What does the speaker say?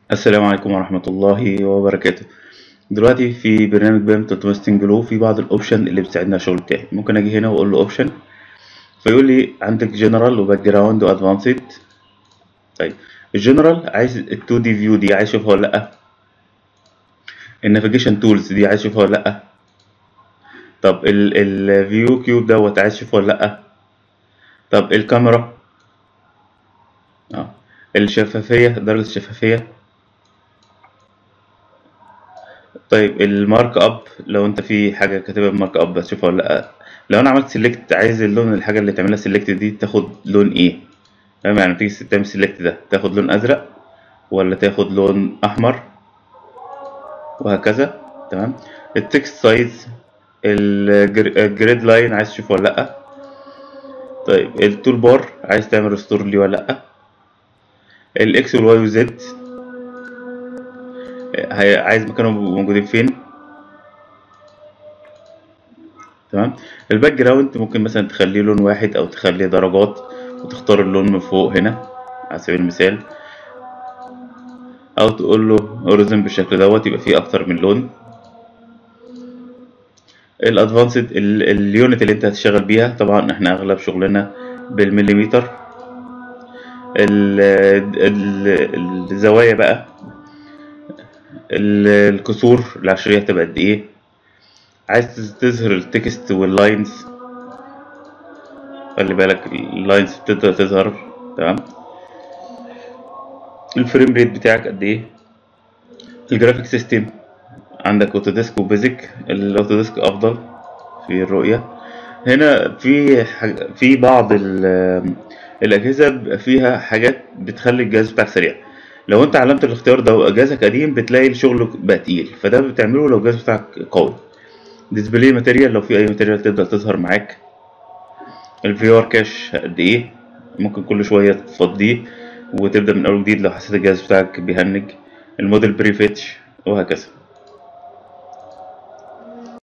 السلام عليكم ورحمة الله وبركاته دلوقتي في برنامج بام 360 جلو في بعض الاوبشن اللي بتساعدنا على الشغل بتاعي ممكن اجي هنا واقول له اوبشن فيقول لي عندك جنرال وباك جراوند وادفانسد طيب الجنرال عايز ال 2 دي فيو دي عايز اشوفها ولا لا النافيجيشن تولز دي عايز اشوفها ولا لا طب الفيو كيوب دوت عايز اشوفه ولا لا طب الكاميرا اه الشفافية درجة الشفافية طيب المارك اب لو انت في حاجة كاتبها بمارك اب هتشوفها ولا لا لو انا عملت سيلكت عايز اللون الحاجة اللي تعملها سيلكت دي تاخد لون ايه تمام يعني تيجي تعمل سيلكت ده تاخد لون ازرق ولا تاخد لون احمر وهكذا تمام التكست سايز الجريد لاين عايز تشوفه ولا لا طيب التول بار عايز تعمل ريستور ليه ولا لا الاكس والواي والزد عايز مكانهم يبقوا موجودين فين تمام الباك جراوند ممكن مثلا تخليه لون واحد او تخليه درجات وتختار اللون من فوق هنا على سبيل المثال او تقول له اوريزن بالشكل دوت يبقى فيه اكتر من لون الادفانسد اليونت اللي انت هتشتغل بيها طبعا احنا اغلب شغلنا بالمليمتر الزوايا بقى الكسور العشرية هتبقى قد ايه عايز تظهر التكست واللاينز خلي بالك اللاينز بتبدأ تظهر تمام الفريم ريت بتاعك قد ايه الجرافيك سيستم عندك اوتوديسك وبيزك الاوتوديسك افضل في الرؤية هنا في حاجة في بعض الاجهزة بيبقى فيها حاجات بتخلي الجهاز بتاعك سريع لو انت علمت الاختيار ده وجهازك قديم بتلاقي الشغل بقى تقيل فده بتعمله لو الجهاز بتاعك قوي ديسبلاي ماتيريال لو في اي ماتيريال تبدا تظهر معاك الفي ار كاش قد ايه ممكن كل شويه تفضيه وتبدا من اول جديد لو حسيت الجهاز بتاعك بيهنج الموديل بريفيتش وهكذا